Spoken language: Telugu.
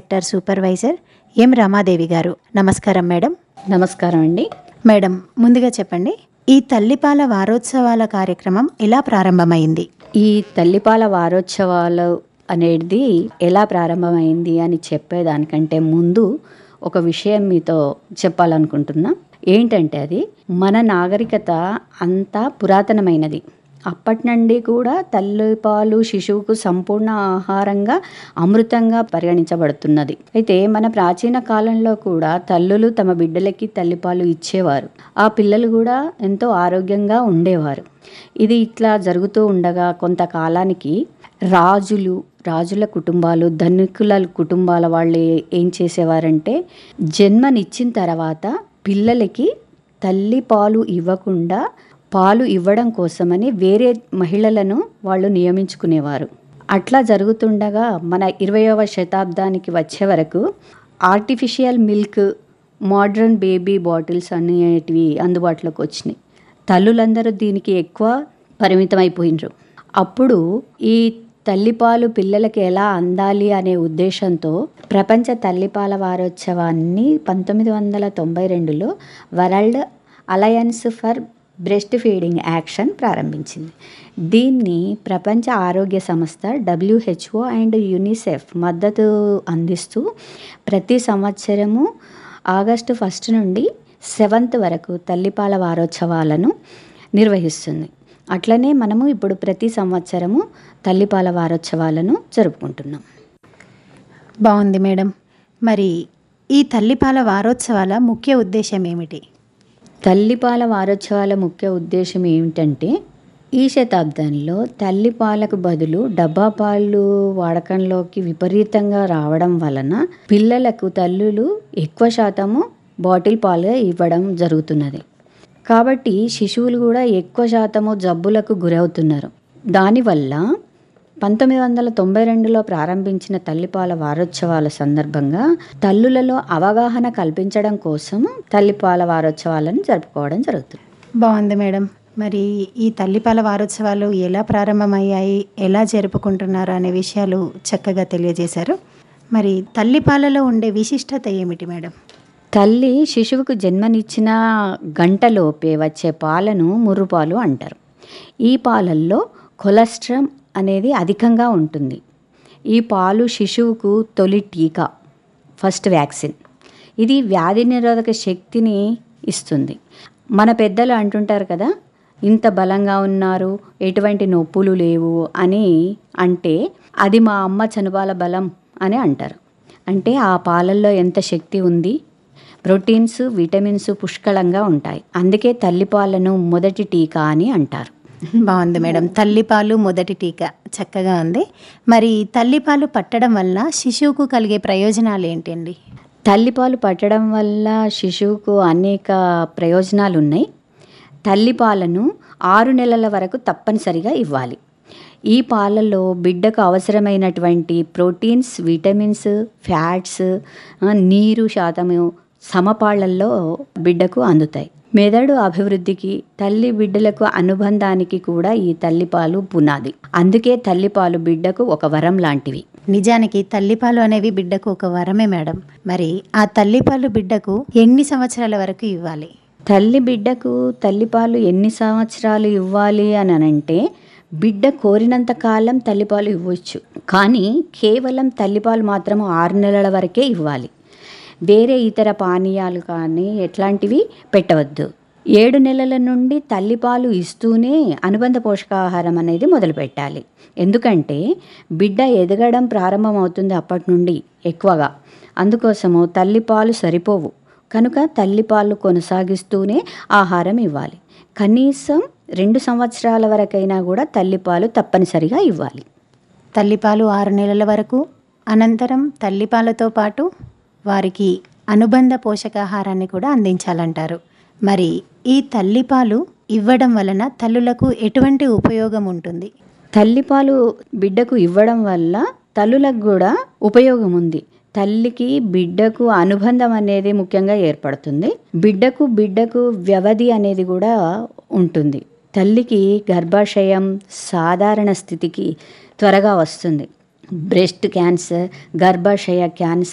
సెక్టర్ సూపర్వైజర్ ఎం రమాదేవి గారు నమస్కారం మేడం నమస్కారం అండి మేడం ముందుగా చెప్పండి ఈ తల్లిపాల వారోత్సవాల కార్యక్రమం ఎలా ప్రారంభమైంది ఈ తల్లిపాల వారోత్సవాలు అనేది ఎలా ప్రారంభమైంది అని చెప్పేదానికంటే ముందు ఒక విషయం మీతో చెప్పాలనుకుంటున్నా ఏంటంటే అది మన నాగరికత అంతా పురాతనమైనది అప్పటి నుండి కూడా తల్లిపాలు శిశువుకు సంపూర్ణ ఆహారంగా అమృతంగా పరిగణించబడుతున్నది అయితే మన ప్రాచీన కాలంలో కూడా తల్లులు తమ బిడ్డలకి తల్లిపాలు ఇచ్చేవారు ఆ పిల్లలు కూడా ఎంతో ఆరోగ్యంగా ఉండేవారు ఇది ఇట్లా జరుగుతూ ఉండగా కొంతకాలానికి రాజులు రాజుల కుటుంబాలు ధనికుల కుటుంబాల వాళ్ళు ఏం చేసేవారంటే జన్మనిచ్చిన తర్వాత పిల్లలకి తల్లి పాలు ఇవ్వకుండా పాలు ఇవ్వడం కోసమని వేరే మహిళలను వాళ్ళు నియమించుకునేవారు అట్లా జరుగుతుండగా మన ఇరవయవ శతాబ్దానికి వచ్చే వరకు artificial milk modern baby bottles అనేటివి అందుబాటులోకి వచ్చినాయి తల్లులందరూ దీనికి ఎక్కువ పరిమితమైపోయినరు అప్పుడు ఈ తల్లిపాలు పిల్లలకి ఎలా అందాలి అనే ఉద్దేశంతో ప్రపంచ తల్లిపాల వారోత్సవాన్ని పంతొమ్మిది వందల తొంభై రెండులో World Alliance for Breastfeeding Action ప్రారంభించింది దీన్ని ప్రపంచ ఆరోగ్య సంస్థ డబ్ల్యూహెచ్ఓ అండ్ యునిసెఫ్ మద్దతు అందిస్తూ ప్రతి సంవత్సరము ఆగస్టు ఫస్ట్ నుండి సెవెంత్ వరకు తల్లిపాల వారోత్సవాలను నిర్వహిస్తుంది అట్లనే మనము ఇప్పుడు ప్రతి సంవత్సరము తల్లిపాల వారోత్సవాలను జరుపుకుంటున్నాం బాగుంది మేడం మరి ఈ తల్లిపాల వారోత్సవాల ముఖ్య ఉద్దేశం ఏమిటి తల్లిపాల వారోత్సవాల ముఖ్య ఉద్దేశం ఏమిటంటే ఈ శతాబ్దంలో తల్లిపాలకు బదులు డబ్బా పాలు వాడకంలోకి విపరీతంగా రావడం వలన పిల్లలకు తల్లులు ఎక్కువ శాతము బాటిల్ పాలు ఇవ్వడం జరుగుతున్నది కాబట్టి శిశువులు కూడా ఎక్కువ శాతము జబ్బులకు గురవుతున్నారు దానివల్ల పంతొమ్మిది వందల తొంభై రెండులో ప్రారంభించిన తల్లిపాల వారోత్సవాల సందర్భంగా తల్లులలో అవగాహన కల్పించడం కోసం తల్లిపాల వారోత్సవాలను జరుపుకోవడం జరుగుతుంది బాగుంది మేడం మరి ఈ తల్లిపాల వారోత్సవాలు ఎలా ప్రారంభమయ్యాయి ఎలా జరుపుకుంటున్నారు అనే విషయాలు చక్కగా తెలియజేశారు మరి తల్లిపాలలో ఉండే విశిష్టత ఏమిటి మేడం తల్లి శిశువుకు జన్మనిచ్చిన గంటలోపే వచ్చే పాలను ముర్రుపాలు అంటారు ఈ పాలల్లో కొలెస్ట్రాల్ అనేది అధికంగా ఉంటుంది ఈ పాలు శిశువుకు తొలి టీకా ఫస్ట్ వ్యాక్సిన్ ఇది వ్యాధి నిరోధక శక్తిని ఇస్తుంది మన పెద్దలు అంటుంటారు కదా ఇంత బలంగా ఉన్నారు ఎటువంటి నొప్పులు లేవు అని అంటే అది మా అమ్మ చనుబాల బలం అని అంటారు అంటే ఆ పాలల్లో ఎంత శక్తి ఉంది ప్రోటీన్స్ విటమిన్స్ పుష్కలంగా ఉంటాయి అందుకే తల్లిపాలను మొదటి టీకా అని అంటారు బాగుంది మేడం తల్లిపాలు మొదటి టీకా చక్కగా ఉంది మరి తల్లిపాలు పట్టడం వల్ల శిశువుకు కలిగే ప్రయోజనాలు ఏంటండి తల్లిపాలు పట్టడం వల్ల శిశువుకు అనేక ప్రయోజనాలు ఉన్నాయి తల్లిపాలను ఆరు నెలల వరకు తప్పనిసరిగా ఇవ్వాలి ఈ పాలలో బిడ్డకు అవసరమైనటువంటి ప్రోటీన్స్ విటమిన్స్ ఫ్యాట్స్ ఆ, నీరు శాతము సమపాళ్లలో బిడ్డకు అందుతాయి మెదడు అభివృద్ధికి తల్లి బిడ్డలకు అనుబంధానికి కూడా ఈ తల్లిపాలు పునాది అందుకే తల్లిపాలు బిడ్డకు ఒక వరం లాంటివి నిజానికి తల్లిపాలు అనేవి బిడ్డకు ఒక వరమే మేడం మరి ఆ తల్లిపాలు బిడ్డకు ఎన్ని సంవత్సరాల వరకు ఇవ్వాలి తల్లి బిడ్డకు తల్లిపాలు ఎన్ని సంవత్సరాలు ఇవ్వాలి అని అంటే బిడ్డ కోరినంత కాలం తల్లిపాలు ఇవ్వచ్చు కానీ కేవలం తల్లిపాలు మాత్రం ఆరు నెలల వరకే ఇవ్వాలి వేరే ఇతర పానీయాలు కానీ ఎట్లాంటివి పెట్టవద్దు ఏడు నెలల నుండి తల్లిపాలు ఇస్తూనే అనుబంధ పోషకాహారం అనేది మొదలు పెట్టాలి ఎందుకంటే బిడ్డ ఎదగడం ప్రారంభమవుతుంది అప్పటి నుండి ఎక్కువగా అందుకోసము తల్లిపాలు సరిపోవు కనుక తల్లిపాలు కొనసాగిస్తూనే ఆహారం ఇవ్వాలి కనీసం రెండు సంవత్సరాల వరకైనా కూడా తల్లిపాలు తప్పనిసరిగా ఇవ్వాలి తల్లిపాలు ఆరు నెలల వరకు అనంతరం తల్లిపాలతో పాటు వారికి అనుబంధ పోషకాహారాన్ని కూడా అందించాలంటారు మరి ఈ తల్లిపాలు ఇవ్వడం వలన తల్లులకు ఎటువంటి ఉపయోగం ఉంటుంది తల్లిపాలు బిడ్డకు ఇవ్వడం వల్ల తల్లులకు కూడా ఉపయోగం ఉంది తల్లికి బిడ్డకు అనుబంధం అనేది ముఖ్యంగా ఏర్పడుతుంది బిడ్డకు బిడ్డకు వ్యవధి అనేది కూడా ఉంటుంది తల్లికి గర్భాశయం సాధారణ స్థితికి త్వరగా వస్తుంది బ్రెస్ట్ క్యాన్సర్ గర్భాశయ క్యాన్సర్